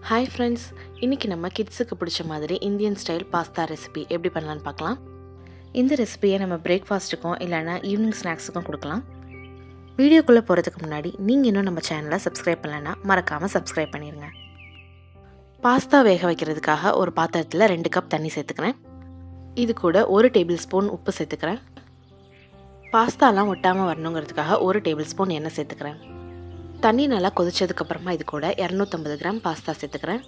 hi friends இன்றைக்கி நம்ம கிட்ஸுக்கு பிடிச்ச மாதிரி இந்தியன் ஸ்டைல் பாஸ்தா ரெசிபி எப்படி பண்ணலான்னு பார்க்கலாம் இந்த ரெசிபியை நம்ம பிரேக்ஃபாஸ்ட்டுக்கும் இல்லைனா ஈவினிங் ஸ்நாக்ஸுக்கும் கொடுக்கலாம் வீடியோக்குள்ளே போகிறதுக்கு முன்னாடி நீங்கள் இன்னும் நம்ம சேனலை சப்ஸ்கிரைப் பண்ணலைன்னா மறக்காமல் சப்ஸ்கிரைப் பண்ணிடுங்க பாஸ்தா வேக வைக்கிறதுக்காக ஒரு பாத்திரத்தில் ரெண்டு கப் தண்ணி சேர்த்துக்கிறேன் இது கூட ஒரு டேபிள் ஸ்பூன் உப்பு சேர்த்துக்கிறேன் பாஸ்தாலாம் ஒட்டாமல் வரணுங்கிறதுக்காக ஒரு டேபிள் ஸ்பூன் எண்ணெய் சேர்த்துக்கிறேன் தண்ணி நல்லா கொதிச்சதுக்கப்புறமா இது கூட இரநூத்தம்பது கிராம் பாஸ்தா சேர்த்துக்கிறேன்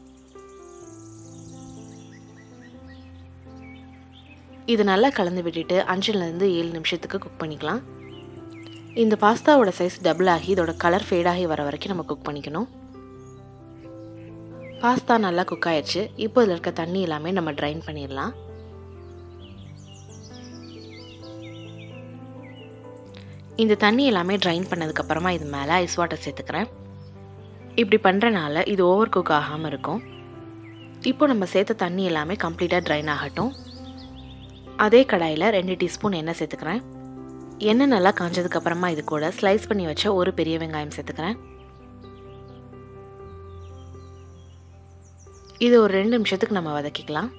இது நல்லா கலந்து விட்டுட்டு அஞ்சுலேருந்து ஏழு நிமிஷத்துக்கு குக் பண்ணிக்கலாம் இந்த பாஸ்தாவோட சைஸ் டபுள் ஆகி இதோட கலர் ஃபேடாகி வர வரைக்கும் நம்ம குக் பண்ணிக்கணும் பாஸ்தா நல்லா குக் ஆயிடுச்சு இப்போ இதில் இருக்க தண்ணி எல்லாமே நம்ம ட்ரைன் பண்ணிடலாம் இந்த தண்ணி எல்லாமே ட்ரைன் பண்ணதுக்கப்புறமா இது மேலே ஐஸ் வாட்டர் சேர்த்துக்கிறேன் இப்படி பண்ணுறனால இது ஓவர் குக் ஆகாமல் இருக்கும் இப்போ நம்ம சேர்த்த தண்ணி எல்லாமே கம்ப்ளீட்டாக ட்ரைன் ஆகட்டும் அதே கடாயில் ரெண்டு டீஸ்பூன் எண்ணெய் சேர்த்துக்கிறேன் எண்ணெய் நல்லா காஞ்சதுக்கப்புறமா இது கூட ஸ்லைஸ் பண்ணி வச்ச ஒரு பெரிய வெங்காயம் சேர்த்துக்கிறேன் இது ஒரு ரெண்டு நிமிஷத்துக்கு நம்ம வதக்கிக்கலாம்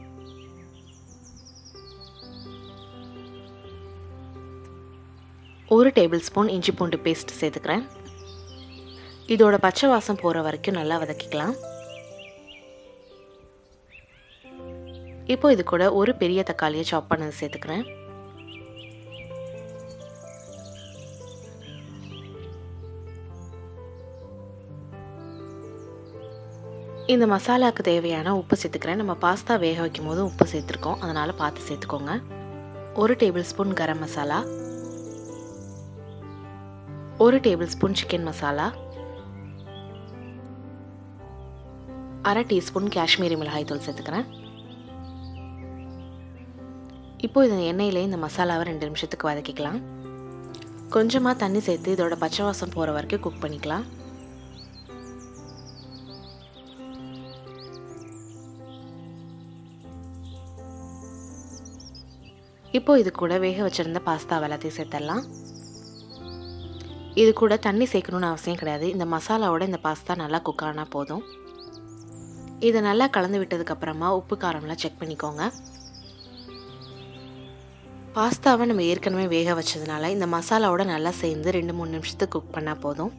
ஒரு டேபிள் ஸ்பூன் இஞ்சி பூண்டு பேஸ்ட் சேர்த்துக்கிறேன் இதோட பச்சை வாசம் போகிற வரைக்கும் நல்லா வதக்கிக்கலாம் இப்போ இது கூட ஒரு பெரிய தக்காளியை சாப் பண்ணது சேர்த்துக்கிறேன் இந்த மசாலாவுக்கு தேவையான உப்பு சேர்த்துக்கிறேன் நம்ம பாஸ்தா வேக வைக்கும் போது உப்பு சேர்த்துருக்கோம் அதனால் பார்த்து சேர்த்துக்கோங்க ஒரு டேபிள் ஸ்பூன் கரம் மசாலா ஒரு டேபிள் ஸ்பூன் சிக்கன் மசாலா அரை டீஸ்பூன் காஷ்மீரி மிளகாய் தூள் சேர்த்துக்கிறேன் இப்போ இந்த எண்ணெயிலே இந்த மசாலாவை ரெண்டு நிமிஷத்துக்கு வதக்கிக்கலாம் கொஞ்சமாக தண்ணி சேர்த்து இதோட பச்சை வாசம் போகிற வரைக்கும் குக் பண்ணிக்கலாம் இப்போ இது கூட வேக வச்சுருந்த பாஸ்தா எல்லாத்தையும் சேர்த்துடலாம் இது கூட தண்ணி சேர்க்கணுன்னு அவசியம் கிடையாது இந்த மசாலாவோட இந்த பாஸ்தா நல்லா குக் ஆனால் போதும் இதை நல்லா கலந்து விட்டதுக்கப்புறமா உப்பு காரம்லாம் செக் பண்ணிக்கோங்க பாஸ்தாவை நம்ம ஏற்கனவே வேக வச்சதுனால இந்த மசாலாவோட நல்லா சேர்ந்து ரெண்டு மூணு நிமிஷத்துக்கு குக் பண்ணால் போதும்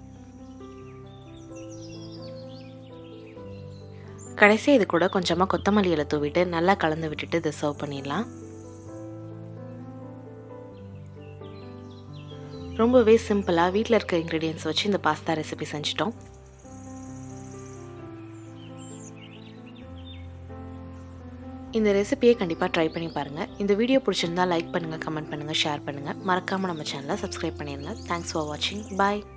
கடைசியாக இது கூட கொஞ்சமாக கொத்தமல்லி இலை தூவிட்டு நல்லா கலந்து விட்டுட்டு இதை சர்வ் பண்ணிடலாம் ரொம்பவே சிம்பிளாக வீட்டில் இருக்க இன்க்ரீடியன்ஸ் வச்சு இந்த பாஸ்தா ரெசிபி செஞ்சிட்டோம் இந்த ரெசிபியை கண்டிப்பாக ட்ரை பண்ணி பாருங்கள் இந்த வீடியோ பிடிச்சிருந்தா லைக் பண்ணுங்கள் கமெண்ட் பண்ணுங்கள் ஷேர் பண்ணுங்கள் மறக்காமல் நம்ம சேனலை சப்ஸ்கிரைப் பண்ணிடுங்க தேங்க்ஸ் ஃபார் வாட்சிங் பாய்